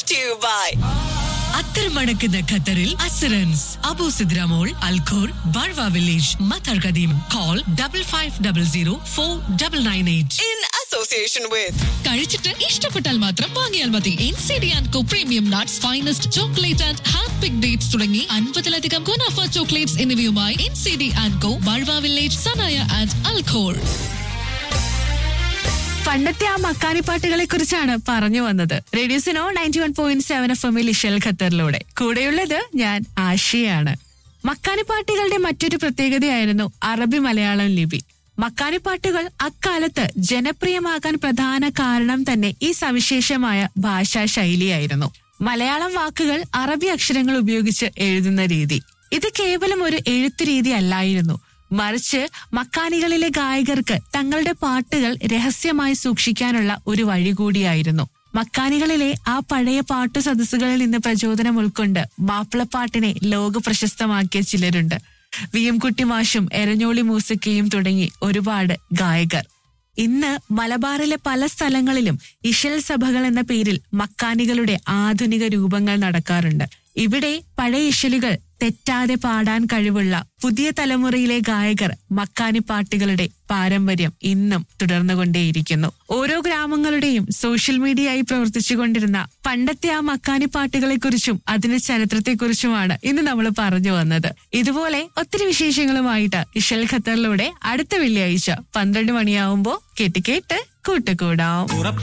brought to you by അത്തരമടക്കുന്ന ഖത്തറിൽ അസറൻസ് Abu Sidra Mall Al Khor Barwa village Matar Qadeem call double five double zero four double nine eight in association with കഴിച്ചിട്ട് ഇഷ്ടപ്പെട്ടാൽ മാത്രം വാങ്ങിയാൽ മതി N C D and Co premium nuts finest chocolate and hand pick dates തുടങ്ങി അൻപതിലധികം ഗുണാഫ chocolates എന്നിവയുമായി N C D and Co Barwa village Sanaya and Al Khor പണ്ടത്തെ ആ മക്കാനി പാട്ടുകളെ കുറിച്ചാണ് പറഞ്ഞു വന്നത് Radio Suno ninety one point seven F എമ്മിൽ ഇഷൽ ഖത്തറിലൂടെ കൂടെയുള്ളത് ഞാൻ ആഷിയാണ് മക്കാനി പാട്ടുകളുടെ മറ്റൊരു പ്രത്യേകതയായിരുന്നു അറബി മലയാളം ലിപി മക്കാനി പാട്ടുകൾ അക്കാലത്ത് ജനപ്രിയമാകാൻ പ്രധാന കാരണം തന്നെ ഈ സവിശേഷമായ ഭാഷാ ശൈലിയായിരുന്നു മലയാളം വാക്കുകൾ അറബി അക്ഷരങ്ങൾ ഉപയോഗിച്ച് എഴുതുന്ന രീതി ഇത് കേവലം ഒരു എഴുത്തു രീതി അല്ലായിരുന്നു മറിച്ച് മക്കാനികളിലെ ഗായകർക്ക് തങ്ങളുടെ പാട്ടുകൾ രഹസ്യമായി സൂക്ഷിക്കാനുള്ള ഒരു വഴി കൂടിയായിരുന്നു മക്കാനികളിലെ ആ പഴയ പാട്ടു സദസ്സുകളിൽ നിന്ന് പ്രചോദനം ഉൾക്കൊണ്ട് മാപ്പിളപ്പാട്ടിനെ ലോക പ്രശസ്തമാക്കിയ ചിലരുണ്ട് വി എം കുട്ടി മാഷും എരഞ്ഞോളി മൂസിക്കയും തുടങ്ങി ഒരുപാട് ഗായകർ ഇന്ന് മലബാറിലെ പല സ്ഥലങ്ങളിലും ഇഷൽ സഭകൾ എന്ന പേരിൽ മക്കാനികളുടെ ആധുനിക രൂപങ്ങൾ നടക്കാറുണ്ട് ഇവിടെ പഴയ ഇഷലുകൾ തെറ്റാതെ പാടാൻ കഴിവുള്ള പുതിയ തലമുറയിലെ ഗായകർ മക്കാനി പാട്ടുകളുടെ പാരമ്പര്യം ഇന്നും തുടർന്നുകൊണ്ടേയിരിക്കുന്നു ഓരോ ഗ്രാമങ്ങളുടെയും സോഷ്യൽ മീഡിയയായി പ്രവർത്തിച്ചുകൊണ്ടിരുന്ന പണ്ടത്തെ ആ മക്കാനി പാട്ടുകളെ കുറിച്ചും അതിന്റെ ചരിത്രത്തെക്കുറിച്ചുമാണ് ഇന്ന് നമ്മൾ പറഞ്ഞു വന്നത് ഇതുപോലെ ഒത്തിരി വിശേഷങ്ങളുമായിട്ട് ഇഷൽ ഖത്തറിലൂടെ അടുത്ത വെള്ളിയാഴ്ച പന്ത്രണ്ട് മണിയാവുമ്പോ കേട്ട് കേട്ട് കൂട്ടുകൂടാം